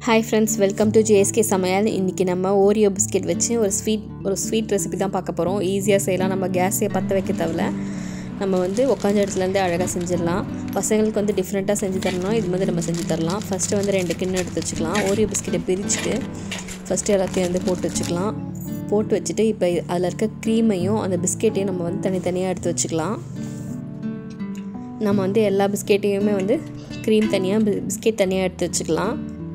hi friends welcome to JSK சமையல் இன்றைக்கி நம்ம ஓரியோ பிஸ்கெட் வச்சு ஒரு ஸ்வீட் ஒரு ஸ்வீட் ரெசிபி தான் பார்க்க போகிறோம் ஈஸியாக செய்யலாம் நம்ம கேஸே பற்ற வைக்க தேவையில்ல நம்ம வந்து உட்காந்த இடத்துலேருந்தே அழகாக செஞ்சிடலாம் பசங்களுக்கு வந்து டிஃப்ரெண்ட்டாக செஞ்சு தரணும் இது மாதிரி நம்ம செஞ்சு தரலாம் ஃபஸ்ட்டு வந்து ரெண்டு கிண்ணம் எடுத்து வச்சுக்கலாம் ஓரியோ பிஸ்கெட்டை பிரிச்சுட்டு ஃபஸ்ட்டு எல்லாத்தையும் வந்து போட்டு வச்சுக்கலாம் போட்டு வச்சுட்டு இப்போ அதில் இருக்க க்ரீமையும் அந்த பிஸ்கெட்டையும் நம்ம வந்து தனித்தனியாக எடுத்து வச்சுக்கலாம் நம்ம வந்து எல்லா பிஸ்கெட்டையுமே வந்து க்ரீம் தனியாக பிஸ்கெட் தனியாக எடுத்து வச்சுக்கலாம்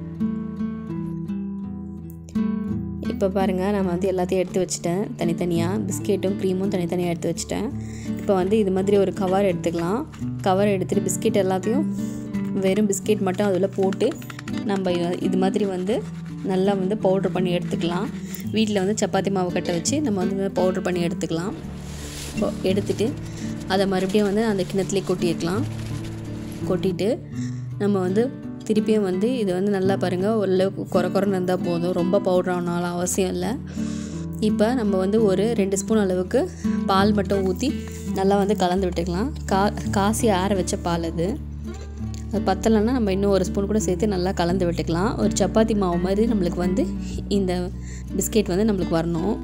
இப்போ பாருங்கள் நான் வந்து எல்லாத்தையும் எடுத்து வச்சுட்டேன் தனித்தனியாக பிஸ்கெட்டும் க்ரீமும் தனித்தனியாக எடுத்து வச்சுட்டேன் இப்போ வந்து இது மாதிரி ஒரு கவர் எடுத்துக்கலாம் கவர் எடுத்துகிட்டு பிஸ்கெட் எல்லாத்தையும் வெறும் பிஸ்கெட் மட்டும் அதில் போட்டு நம்ம இது மாதிரி வந்து நல்லா வந்து பவுட்ரு பண்ணி எடுத்துக்கலாம் வீட்டில் வந்து சப்பாத்தி மாவு கட்டை வச்சு நம்ம வந்து பவுட்ரு பண்ணி எடுத்துக்கலாம் எடுத்துட்டு அதை மறுபடியும் வந்து அந்த கிணத்துலேயே கொட்டிடலாம் கொட்டிட்டு நம்ம வந்து திருப்பியும் வந்து இது வந்து நல்லா பாருங்கள் ஓரளவுக்கு குறை குறைன்னு இருந்தால் போதும் ரொம்ப பவுடர் ஆனாலும் அவசியம் இல்லை இப்போ நம்ம வந்து ஒரு ரெண்டு ஸ்பூன் அளவுக்கு பால் மட்டும் ஊற்றி நல்லா வந்து கலந்து விட்டுக்கலாம் கா காசி ஆற வச்ச பால் அது அது பத்தலைன்னா நம்ம இன்னும் ஒரு ஸ்பூன் கூட சேர்த்து நல்லா கலந்து விட்டுக்கலாம் ஒரு சப்பாத்தி மாவு மாதிரி நம்மளுக்கு வந்து இந்த பிஸ்கெட் வந்து நம்மளுக்கு வரணும்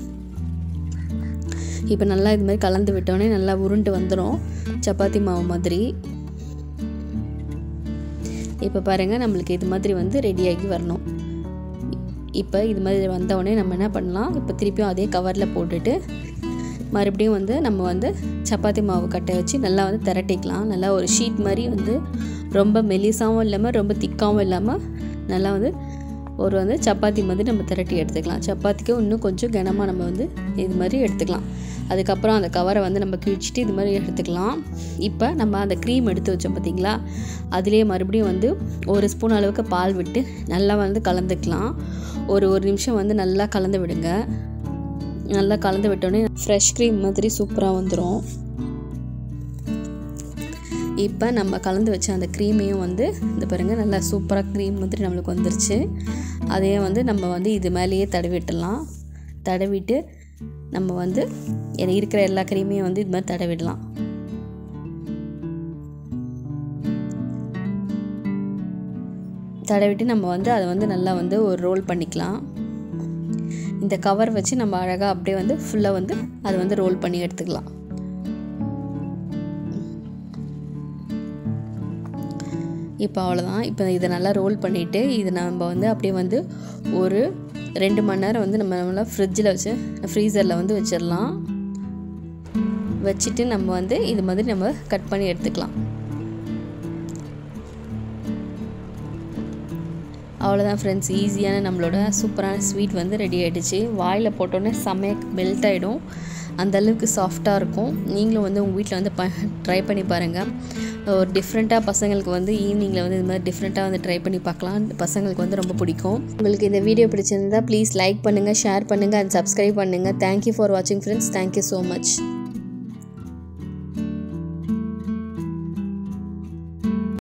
இப்போ நல்லா இது மாதிரி கலந்து விட்டோடனே நல்லா உருண்டு வந்துடும் சப்பாத்தி மாவு மாதிரி இப்போ பாருங்கள் நம்மளுக்கு இது மாதிரி வந்து ரெடியாகி வரணும் இப்போ இது மாதிரி வந்தவுடனே நம்ம என்ன பண்ணலாம் இப்போ திருப்பியும் அதே கவரில் போட்டுட்டு மறுபடியும் வந்து நம்ம வந்து சப்பாத்தி மாவு கட்டை வச்சு நல்லா வந்து திரட்டிக்கலாம் நல்லா ஒரு ஷீட் மாதிரி வந்து ரொம்ப மெலிசாகவும் இல்லாமல் ரொம்ப திக்காகவும் இல்லாமல் நல்லா வந்து ஒரு வந்து சப்பாத்தி மாதிரி நம்ம திரட்டி எடுத்துக்கலாம் சப்பாத்திக்கும் இன்னும் கொஞ்சம் கனமாக நம்ம வந்து இது மாதிரி எடுத்துக்கலாம் அதுக்கப்புறம் அந்த கவரை வந்து நம்ம கிழிச்சிட்டு இது மாதிரி எடுத்துக்கலாம் இப்போ நம்ம அந்த க்ரீம் எடுத்து வச்சோம் பார்த்திங்களா அதுலேயே மறுபடியும் வந்து ஒரு ஸ்பூன் அளவுக்கு பால் விட்டு நல்லா வந்து கலந்துக்கலாம் ஒரு ஒரு நிமிஷம் வந்து நல்லா கலந்து விடுங்க நல்லா கலந்து விட்டோடனே ஃப்ரெஷ் க்ரீம் மாதிரி சூப்பராக வந்துடும் இப்போ நம்ம கலந்து வச்ச அந்த க்ரீமையும் வந்து இந்த பாருங்கள் நல்லா சூப்பராக க்ரீம் மாதிரி நம்மளுக்கு வந்துருச்சு அதையே வந்து நம்ம வந்து இது மேலேயே தடவிட்டலாம் தடவிட்டு நம்ம வந்து இருக்கிற எல்லா க்ரீமையும் வந்து இது மாதிரி தடவிடலாம் தடவிட்டு நம்ம வந்து அதை வந்து நல்லா வந்து ஒரு ரோல் பண்ணிக்கலாம் இந்த கவர் வச்சு நம்ம அழகாக அப்படியே வந்து ஃபுல்லாக வந்து அதை வந்து ரோல் பண்ணி எடுத்துக்கலாம் இப்போ அவ்வளோதான் இப்போ இதை நல்லா ரோல் பண்ணிவிட்டு இது நம்ம வந்து அப்படியே வந்து ஒரு ரெண்டு மணி நேரம் வந்து நம்ம நம்மள ஃப்ரிட்ஜில் வச்சு ஃப்ரீசரில் வந்து வச்சிடலாம் வச்சுட்டு நம்ம வந்து இது மாதிரி நம்ம கட் பண்ணி எடுத்துக்கலாம் அவ்வளோதான் ஃப்ரெண்ட்ஸ் ஈஸியான நம்மளோட சூப்பரான ஸ்வீட் வந்து ரெடி ஆகிடுச்சு வாயில் போட்டோன்னே செம்மையாக மெல்ட் ஆகிடும் அந்தளவுக்கு சாஃப்டாக இருக்கும் நீங்களும் வந்து உங்கள் வீட்டில் வந்து ப ட்ரை பண்ணி பாருங்கள் ஒரு டிஃப்ரெண்ட்டாக பசங்களுக்கு வந்து ஈவினிங்கில் வந்து இது மாதிரி டிஃப்ரெண்ட்டாக வந்து ட்ரை பண்ணி பார்க்கலாம் பசங்களுக்கு வந்து ரொம்ப பிடிக்கும் உங்களுக்கு இந்த வீடியோ பிடிச்சிருந்தா ப்ளீஸ் லைக் பண்ணுங்கள் ஷேர் பண்ணுங்கள் அண்ட் சப்ஸ்கிரைப் பண்ணுங்கள் தேங்க்யூ ஃபார் வாட்சிங் ஃப்ரெண்ட்ஸ் தேங்க்யூ ஸோ மச்